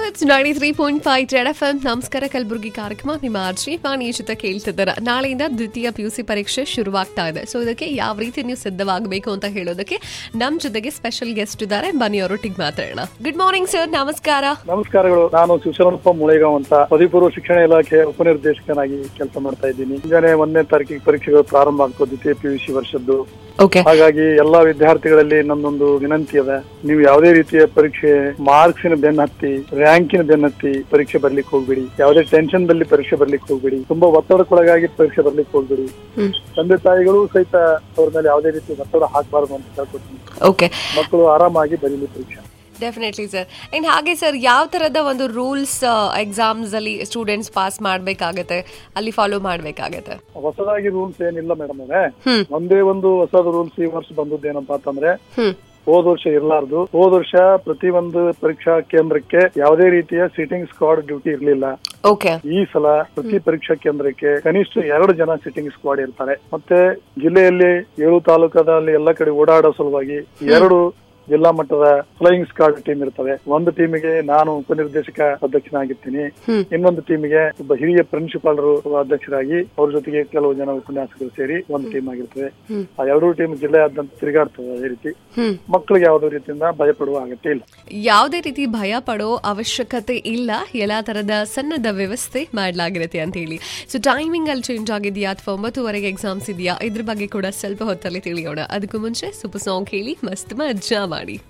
it's ninety three point five red F M ನಮಸ್ಕಾರ ಕಲಬುರಗಿ ಕಾರ್ಯಕ್ರಮ ನಿಮ್ಮ ಆರ್ಜಿ ವಾಣಿ ಜೊತೆ ಕೇಳ್ತಿದ್ದಾರೆ ನಾಳೆಯಿಂದ ದ್ವಿತೀಯ ಪಿ ಯು ಸಿ ಪರೀಕ್ಷೆ ಶುರುವಾಗ್ತಾ ಇದೆ ಸೊ ಇದಕ್ಕೆ ಯಾವ ರೀತಿ ನೀವು ಸಿದ್ಧವಾಗಬೇಕು ಅಂತ ಹೇಳೋದಕ್ಕೆ ನಮ್ಮ ಜೊತೆಗೆ ಸ್ಪೆಷಲ್ ಗೆಸ್ಟ್ ಇದ್ದಾರೆ ಬನ್ನಿ ಅವರೊಟ್ಟಿಗೆ ಮಾತಾಡೋಣ ಗುಡ್ ಮಾರ್ನಿಂಗ್ ಸರ್ ನಮಸ್ಕಾರ ನಮಸ್ಕಾರಗಳು ನಾನು ಶಿವಶರಣಪ್ಪ ಮುಳೇಗಾಂವ್ ಅಂತ ಪದವಿಪೂರ್ವ ಶಿಕ್ಷಣ ಇಲಾಖೆ ಉಪನಿರ್ದೇಶಕನಾಗಿ ಕೆಲಸ ಮಾಡ್ತಾ ಇದ್ದೀನಿ ಈಗನೇ ಒಂದನೇ ತಾರೀಕಿಗೆ ಪರೀಕ್ಷೆಗಳು ಪ್ರಾರಂಭ ಆಗ್ತದೆ ದ್ವಿತೀಯ ಪಿ ಯು ಸಿ ವರ್ಷದ್ದು ಓಕೆ ಹಾಗಾಗಿ ಎಲ್ಲಾ ವಿದ್ಯಾರ್ಥಿಗಳಲ್ಲಿ ನನ್ನೊಂದು ವಿನಂತಿ ಅದ ನೀವು ಯಾವುದೇ ರೀತಿಯ ಪರೀಕ್ಷೆ ಮಾರ್ಕ್ಸಿನ ಬೆನ್ನತ್ತಿ ರ್ಯಾಂಕಿನ ಬೆನ್ನತ್ತಿ ಪರೀಕ್ಷೆ ಬರ್ಲಿಕ್ಕೆ ಹೋಗ್ಬೇಡಿ ಯಾವುದೇ ಟೆನ್ಷನ್ ದಲ್ಲಿ ಪರೀಕ್ಷೆ ಬರ್ಲಿಕ್ಕೆ ಹೋಗ್ಬೇಡಿ ತುಂಬಾ ಒತ್ತಡಕ್ಕೊಳಗಾಗಿ ಪರೀಕ್ಷೆ ಬರ್ಲಿಕ್ಕೆ ಹೋಗ್ಬೇಡಿ ಹ್ಮ್ ತಂದೆ ತಾಯಿಗಳು ಸಹಿತ ಅವ್ರ ಮೇಲೆ ಯಾವುದೇ ರೀತಿ ಒತ್ತಡ ಹಾಕಬಾರದು ಅಂತ ಹೇಳ್ಕೊತೀನಿ ಓಕೆ ಮಕ್ಕಳು ಆರಾಮಾಗಿ ಬರೀಲಿ ಪರೀಕ್ಷೆ ಡೆಫಿನೆಟ್ಲಿ ಸರ್ ಅಂಡ್ ಹಾಗೆ ಸರ್ ಯಾವ ತರದ ಒಂದು ರೂಲ್ಸ್ ಎಕ್ಸಾಮ್ಸ್ ಅಲ್ಲಿ ಸ್ಟೂಡೆಂಟ್ಸ್ ಪಾಸ್ ಮಾಡ್ಬೇಕಾಗತ್ತೆ ಅಲ್ಲಿ ಫಾಲೋ ಮಾಡ್ಬೇಕಾಗತ್ತೆ ಹೊಸದಾಗಿ ರೂಲ್ಸ್ ಏನಿಲ್ಲ ಮೇಡಮ್ ಅವರೇ ಹ್ಮ್ ಒಂದೇ ಒಂದು ಹೊಸದು ರೂಲ್ಸ್ ಈ ವರ್ಷ ಬಂದದ್ದು ಏನಪ್ಪಾ ಅಂತಂದ್ರೆ ಹ್ಮ್ ಹೋದ ವರ್ಷ ಇರಲಾರ್ದು ಹೋದ ವರ್ಷ ಪ್ರತಿ ಒಂದು ಪರೀಕ್ಷಾ ಕೇಂದ್ರಕ್ಕೆ ಯಾವುದೇ ರೀತಿಯ ಸಿಟ್ಟಿಂಗ್ ಸ್ಕ್ವಾಡ್ ಡ್ಯೂಟಿ ಇರಲಿಲ್ಲ ಓಕೆ ಈ ಸಲ ಪ್ರತಿ ಪರೀಕ್ಷಾ ಕೇಂದ್ರಕ್ಕೆ ಕನಿಷ್ಠ ಎರಡು ಜನ ಸಿಟ್ಟಿಂಗ್ ಸ್ಕ್ವಾಡ್ ಇರ್ತಾರೆ ಮತ್ತೆ ಜಿಲ್ಲೆಯಲ್ಲಿ ಏಳು ತಾಲೂಕದಲ್ಲಿ ಎಲ್ಲ ಕಡೆ ಓಡಾಡೋ ಸಲುವಾಗಿ ಎರಡು ಜಿಲ್ಲಾ ಮಟ್ಟದ ಫ್ಲೈಯಿಂಗ್ ಸ್ಕ್ವಾಡ್ ಟೀಮ್ ಇರ್ತವೆ ಒಂದು ಟೀಮಿಗೆ ನಾನು ಉಪನಿರ್ದೇಶಕ ಅಧ್ಯಕ್ಷನಾಗಿರ್ತೀನಿ ಹ್ಮ್ ಇನ್ನೊಂದು ಟೀಮಿಗೆ ಒಬ್ಬ ಹಿರಿಯ ಪ್ರಿನ್ಸಿಪಾಲರು ಅಧ್ಯಕ್ಷರಾಗಿ ಅವ್ರ ಜೊತೆಗೆ ಕೆಲವು ಜನ ಉಪನ್ಯಾಸಕರು ಸೇರಿ ಒಂದು ಟೀಮ್ ಆಗಿರ್ತದೆ ಹ್ಮ್ ಆ ಎರಡೂ ಟೀಮ್ ಜಿಲ್ಲೆಯಾದ್ಯಂತ ತಿರುಗಾಡ್ತದೆ ಅದೇ ರೀತಿ ಹ್ಮ್ ಮಕ್ಕಳಿಗೆ ಯಾವುದೇ ರೀತಿಯಿಂದ ಭಯಪಡುವ ಅಗತ್ಯ ಇಲ್ಲ ಯಾವುದೇ ರೀತಿ ಭಯ ಪಡೋ ಅವಶ್ಯಕತೆ ಇಲ್ಲ ಎಲ್ಲಾ ತರದ ಸಣ್ಣದ ವ್ಯವಸ್ಥೆ ಮಾಡಲಾಗಿರುತ್ತೆ ಅಂತ ಹೇಳಿ ಸೊ ಟೈಮಿಂಗ್ ಅಲ್ಲಿ ಚೇಂಜ್ ಆಗಿದೆಯಾ ಅಥವಾ ಒಂಬತ್ತುವರೆಗೆ ಎಕ್ಸಾಮ್ಸ್ ಇದೆಯಾ ಇದ್ರ ಬಗ್ಗೆ ಕೂಡ ಸ್ವಲ್ಪ ಹೊತ್ತಲ್ಲಿ ತಿಳಿಯೋಣ ಅದಕ್ಕೂ ಮುಂಚೆ ಸೂಪರ್ ಸಾಂಗ್ ಹೇಳಿ ಮಸ್ತ್ ಮಜ್ಜಾ ಮಾಡಿ